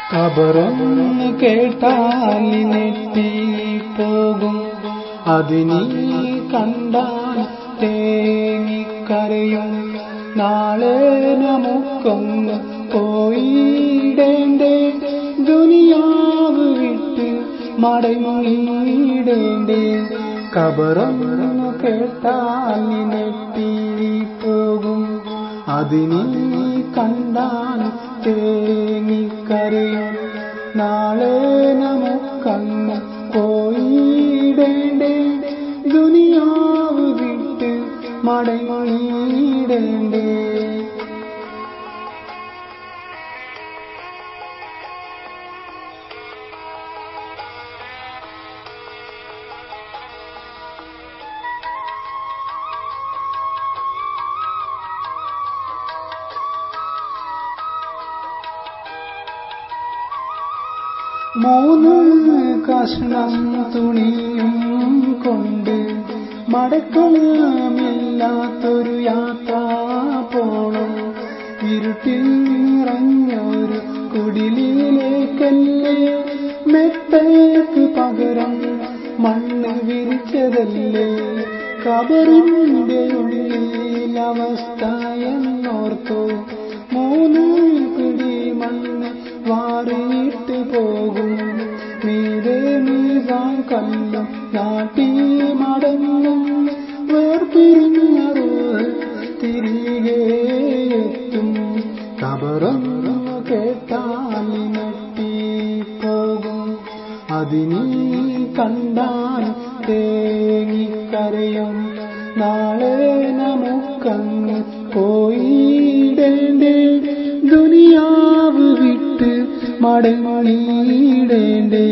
കബറൊന്ന് കേട്ടാൽ നെറ്റി പോകും അതിനീ കണ്ടാൽ തേങ്ങിക്കരയും നാളെ നമുക്കൊന്ന് പോയിടേണ്ടേ ദുനിയാവ് വിട്ട് മടങ്ങിയിടേണ്ടേ കബറൊന്ന് കേട്ടാൽ നെറ്റി പോകും അതിനീ കണ്ടാൽ തേങ്ങിക്കരയും നാളെ നമുക്കന്ന് പോയിടേണ്ടേ ദുനിയാവ് വിട്ട് മടങ്ങിയിടേണ്ടേ മൂന്ന് കഷ്ണം തുണിയും കൊണ്ട് മടക്കമില്ലാത്തൊരു യാത്ര പോണം ഇരുട്ടിൽ നിറഞ്ഞൊരു കുടിലിലേക്കല്ലേ മെത്തേക്ക് പകരം മണ്ണ് വിരിച്ചതല്ലേ കബറിന്റെ ഉള്ളിൽ അവസ്ഥ എന്നോർത്തു മൂന്ന് പിടി മണ്ണ് വാറിയിട്ട് പോകും മീതെ മീസാൻ കല്ലും നാട്ടി മടങ്ങും വേർപിരിഞ്ഞറു തിരികെ എത്തും കബറൊന്നു കേട്ടാൽ നട്ടി പോകും അതിനീ കണ്ടാൽ തേങ്ങിക്കരയും നാളെ നമുക്കങ്ങ് പോയിടേണ്ടേ ദുനിയാവ് വിട്ട് മടങ്ങിയിടേണ്ടേ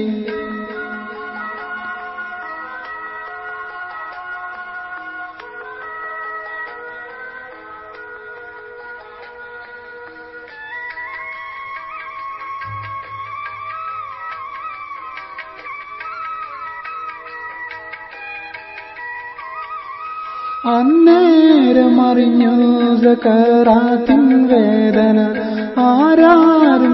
അന്നേരം അറിഞ്ഞു സക്കറാത്തിൻ വേദന ആരാരും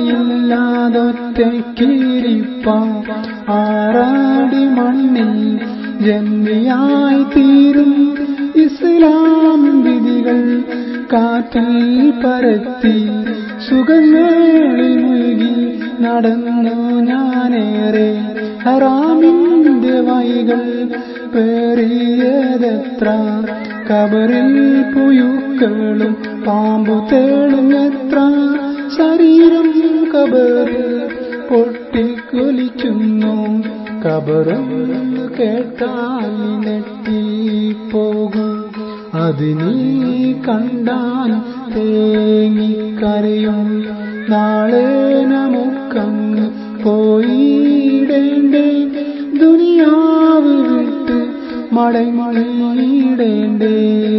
തുണയില്ലാതൊറ്റക്കിരിപ്പാം ആറാടി മണ്ണിൽ ജന്മിയായി തീരും ഇസ്ലാം വിധികൾ കാറ്റിൽ പരത്തി സുഖങ്ങളിൽ മുഴുകി നടന്നു ഞാനേറെ ഹറാമിന്റെ വൈകൾ പേറിയതെത്ര കബറിൽ പുയുക്കളും പാമ്പു തേളുമെത്ര ശരീരം കബറിൽ പൊട്ടിക്കൊലിക്കുന്നു കബറും കേട്ടാൽ നെട്ടി പോകും അതിനീ കണ്ടാൽ തേങ്ങിക്കരയും നാളെ നമുക്കങ്ങ് പോയിടേണ്ടേ ദുനിയാവ് വിട്ട് മടങ്ങിയിടേണ്ടേ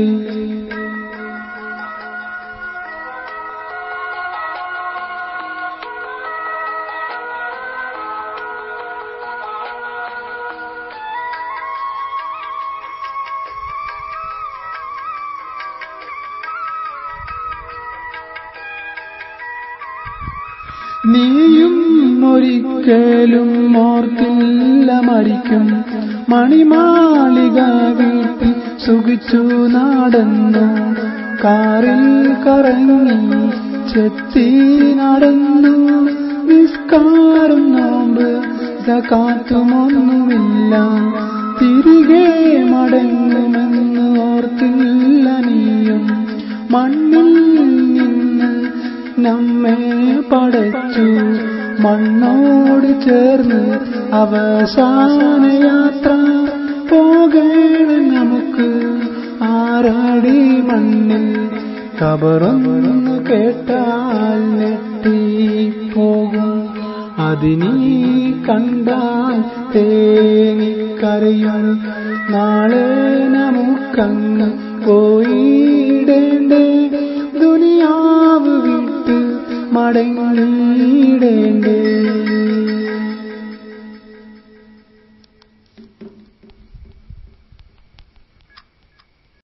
നീയും ഒരിക്കലും ഓർത്തില്ല മരിക്കും മണിമാളിക വീട്ടിൽ സുഖിച്ചു നടന്നു കാറിൽ കറങ്ങി ചെത്തി നടന്നു നിസ്കാരം നോമ്പ് കാത്തുമൊന്നുമില്ല തിരികെ മടങ്ങുമെന്ന് ഓർത്തില്ല നീയും മണ്ണിൽ നിന്ന് നമ്മെ പടച്ചു മണ്ണോട് ചേർന്ന് അവസാന യാത്ര പോകണം നമുക്ക് ആറാടി മണ്ണിൽ കബറൊന്നു കേട്ടാൽ നെട്ടി പോകും അതിനീ കണ്ടാൽ തേങ്ങിക്കരയും നാളെ നമുക്കങ്ങ് പോയിടേണ്ടേ ദുനിയാവ് വിട്ട് മടങ്ങിയിടേണ്ടേ